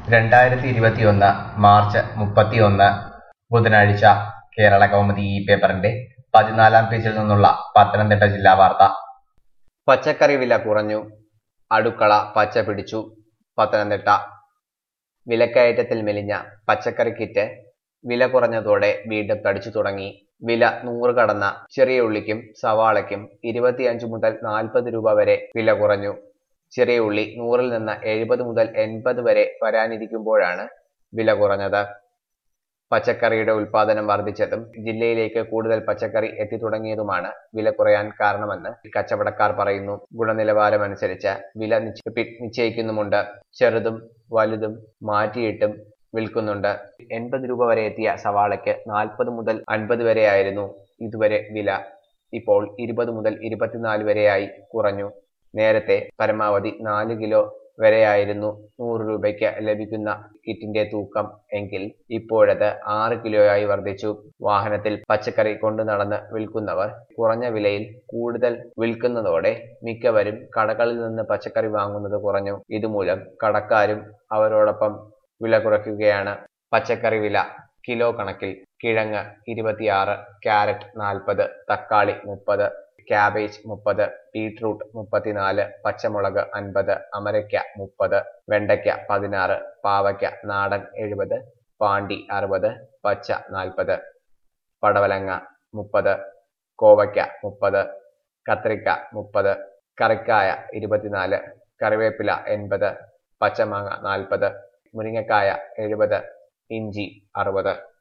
രണ്ടായിരത്തി ഇരുപത്തിയൊന്ന് മാർച്ച് മുപ്പത്തിയൊന്ന് ബുധനാഴ്ച കേരള കൗമുദി ഈ പേപ്പറിന്റെ പതിനാലാം പേജിൽ നിന്നുള്ള പത്തനംതിട്ട ജില്ലാ വാർത്ത പച്ചക്കറി വില കുറഞ്ഞു അടുക്കള പച്ച പിടിച്ചു പത്തനംതിട്ട വിലക്കയറ്റത്തിൽ മെലിഞ്ഞ പച്ചക്കറി കിറ്റ് വില കുറഞ്ഞതോടെ വീണ്ടും തടിച്ചു തുടങ്ങി വില നൂറ് കടന്ന ചെറിയ ഉള്ളിക്കും സവാളയ്ക്കും ഇരുപത്തിയഞ്ച് മുതൽ നാൽപ്പത് രൂപ വരെ വില കുറഞ്ഞു ചെറിയ ഉള്ളി നൂറിൽ നിന്ന് എഴുപത് മുതൽ എൺപത് വരെ വരാനിരിക്കുമ്പോഴാണ് വില കുറഞ്ഞത് പച്ചക്കറിയുടെ ഉൽപാദനം വർദ്ധിച്ചതും ജില്ലയിലേക്ക് കൂടുതൽ പച്ചക്കറി എത്തിത്തുടങ്ങിയതുമാണ് വില കുറയാൻ കാരണമെന്ന് കച്ചവടക്കാർ പറയുന്നു ഗുണനിലവാരമനുസരിച്ച് വില നിശ്ച- പി- നിശ്ചയിക്കുന്നുമുണ്ട് ചെറുതും വലുതും മാറ്റിയിട്ടും വിൽക്കുന്നുണ്ട് എൺപത് രൂപ വരെ എത്തിയ സവാളയ്ക്ക് നാൽപ്പത് മുതൽ അൻപത് വരെയായിരുന്നു ഇതുവരെ വില ഇപ്പോൾ ഇരുപത് മുതൽ ഇരുപത്തിനാല് വരെയായി കുറഞ്ഞു നേരത്തെ പരമാവധി നാല് കിലോ വരെയായിരുന്നു നൂറ് രൂപയ്ക്ക് ലഭിക്കുന്ന കിറ്റിന്റെ തൂക്കം എങ്കിൽ ഇപ്പോഴത് ആറ് കിലോയായി വർദ്ധിച്ചു വാഹനത്തിൽ പച്ചക്കറി കൊണ്ടു നടന്ന് വിൽക്കുന്നവർ കുറഞ്ഞ വിലയിൽ കൂടുതൽ വിൽക്കുന്നതോടെ മിക്കവരും കടകളിൽ നിന്ന് പച്ചക്കറി വാങ്ങുന്നത് കുറഞ്ഞു ഇതുമൂലം കടക്കാരും അവരോടൊപ്പം വില കുറയ്ക്കുകയാണ് പച്ചക്കറി വില കിലോ കണക്കിൽ കിഴങ്ങ് ഇരുപത്തിയാറ് ക്യാരറ്റ് നാൽപ്പത് തക്കാളി മുപ്പത് ക്യാബേജ് മുപ്പത് ബീട്രൂട്ട് മുപ്പത്തിനാല് പച്ചമുളക് അൻപത് അമരയ്ക്ക മുപ്പത് വെണ്ടയ്ക്ക പതിനാറ് പാവയ്ക്ക നാടൻ എഴുപത് പാണ്ടി അറുപത് പച്ച നാൽപ്പത് പടവലങ്ങ മുപ്പത് കോവയ്ക്ക മുപ്പത് കത്രിക്ക മുപ്പത് കറിക്കായ ഇരുപത്തിനാല് കറിവേപ്പില എൺപത് പച്ചമാങ്ങ നാൽപ്പത് മുരിങ്ങക്കായ എഴുപത് ഇഞ്ചി അറുപത്